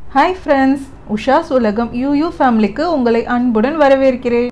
hi friends Usha's உலகம் UU ஃபேமிலிக்கு உங்களை அன்புடன் வரவேற்கிறேன்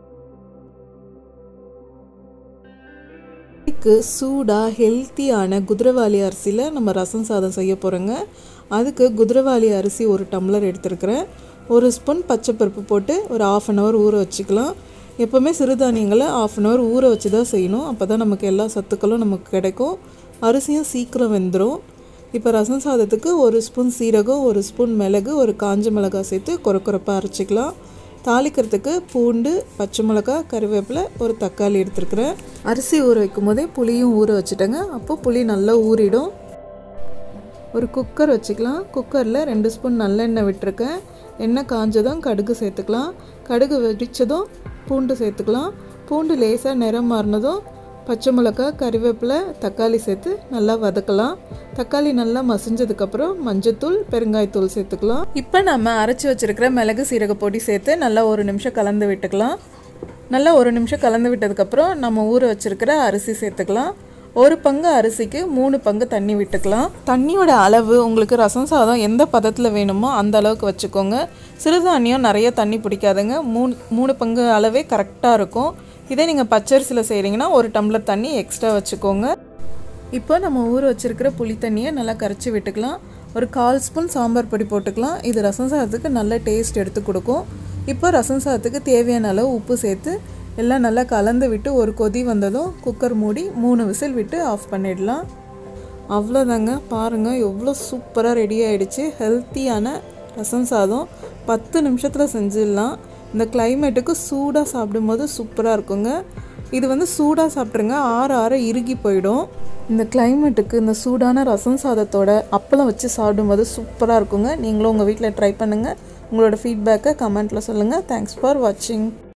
இன்னைக்கு சூடாக ஹெல்த்தியான குதிரவாளி அரிசியில் நம்ம ரசம் சாதம் செய்ய போகிறோங்க அதுக்கு குதிரவாளி அரிசி ஒரு டம்ளர் எடுத்துருக்கிறேன் ஒரு ஸ்பூன் பச்சைப்பருப்பு போட்டு ஒரு ஆஃப் அன் ஹவர் ஊற வச்சுக்கலாம் எப்போவுமே சிறுதானியங்களை ஆஃப் அன் ஹவர் ஊற வச்சு தான் செய்யணும் அப்போ தான் நமக்கு எல்லா சத்துக்களும் நமக்கு கிடைக்கும் அரிசியும் சீக்கிரம் வெந்துடும் இப்போ ரசம் சாதத்துக்கு ஒரு ஸ்பூன் சீரகம் ஒரு ஸ்பூன் மிளகு ஒரு காஞ்ச மிளகாய் சேர்த்து கொரக்கொரப்பாக அரைச்சிக்கலாம் தாளிக்கிறதுக்கு பூண்டு பச்சை மிளகாய் கருவேப்பிலை ஒரு தக்காளி எடுத்துருக்குறேன் அரிசி ஊற வைக்கும் போதே புளியும் ஊற வச்சுட்டேங்க அப்போ புளி நல்லா ஊறிடும் ஒரு குக்கர் வச்சுக்கலாம் குக்கரில் ரெண்டு ஸ்பூன் நல்லெண்ணெய் விட்டுருக்கேன் எண்ணெய் காஞ்சதும் கடுகு சேர்த்துக்கலாம் கடுகு வெடித்ததும் பூண்டு சேர்த்துக்கலாம் பூண்டு லேசாக நிறம் மாறினதும் பச்சை மிளகாய் கறிவேப்பிலை தக்காளி சேர்த்து நல்லா வதக்கலாம் தக்காளி நல்லா மசிஞ்சதுக்கப்புறம் மஞ்சத்தூள் பெருங்காயத்தூள் சேர்த்துக்கலாம் இப்போ நம்ம அரைச்சி வச்சுருக்கிற மிளகு சீரக பொடி சேர்த்து நல்லா ஒரு நிமிஷம் கலந்து விட்டுக்கலாம் நல்லா ஒரு நிமிஷம் கலந்து விட்டதுக்கப்புறம் நம்ம ஊற வச்சுருக்கிற அரிசி சேர்த்துக்கலாம் ஒரு பங்கு அரிசிக்கு மூணு பங்கு தண்ணி விட்டுக்கலாம் தண்ணியோட அளவு உங்களுக்கு ரசம் சாதம் எந்த பதத்தில் வேணுமோ அந்த அளவுக்கு வச்சுக்கோங்க சிறுதானியம் நிறைய தண்ணி பிடிக்காதுங்க மூணு மூணு பங்கு அளவே கரெக்டாக இருக்கும் இதே நீங்கள் பச்சரிசியில் செய்கிறீங்கன்னா ஒரு டம்ளர் தண்ணி எக்ஸ்ட்ரா வச்சுக்கோங்க இப்போ நம்ம ஊற வச்சுருக்கிற புளி தண்ணியை நல்லா கரைச்சி விட்டுக்கலாம் ஒரு கால் ஸ்பூன் சாம்பார் பொடி போட்டுக்கலாம் இது ரசம் சாதத்துக்கு நல்ல டேஸ்ட் எடுத்து கொடுக்கும் இப்போ ரசம் சாதத்துக்கு தேவையான அளவு உப்பு சேர்த்து எல்லாம் நல்லா கலந்து விட்டு ஒரு கொதி வந்ததும் குக்கர் மூடி மூணு விசில் விட்டு ஆஃப் பண்ணிடலாம் அவ்வளோதாங்க பாருங்கள் எவ்வளோ சூப்பராக ரெடி ஆகிடுச்சு ஹெல்த்தியான ரசம் சாதம் பத்து நிமிஷத்தில் செஞ்சிடலாம் இந்த கிளைமேட்டுக்கு சூடாக சாப்பிடும்போது சூப்பராக இருக்குங்க இது வந்து சூடாக சாப்பிட்ருங்க ஆற ஆற இறுகி போயிடும் இந்த கிளைமேட்டுக்கு இந்த சூடான ரசம் சாதத்தோட அப்பளம் வச்சு சாப்பிடும்போது சூப்பராக இருக்குங்க நீங்களும் உங்கள் வீட்டில் ட்ரை பண்ணுங்கள் உங்களோட ஃபீட்பேக்கை கமெண்ட்டில் சொல்லுங்கள் தேங்க்ஸ் ஃபார் வாட்சிங்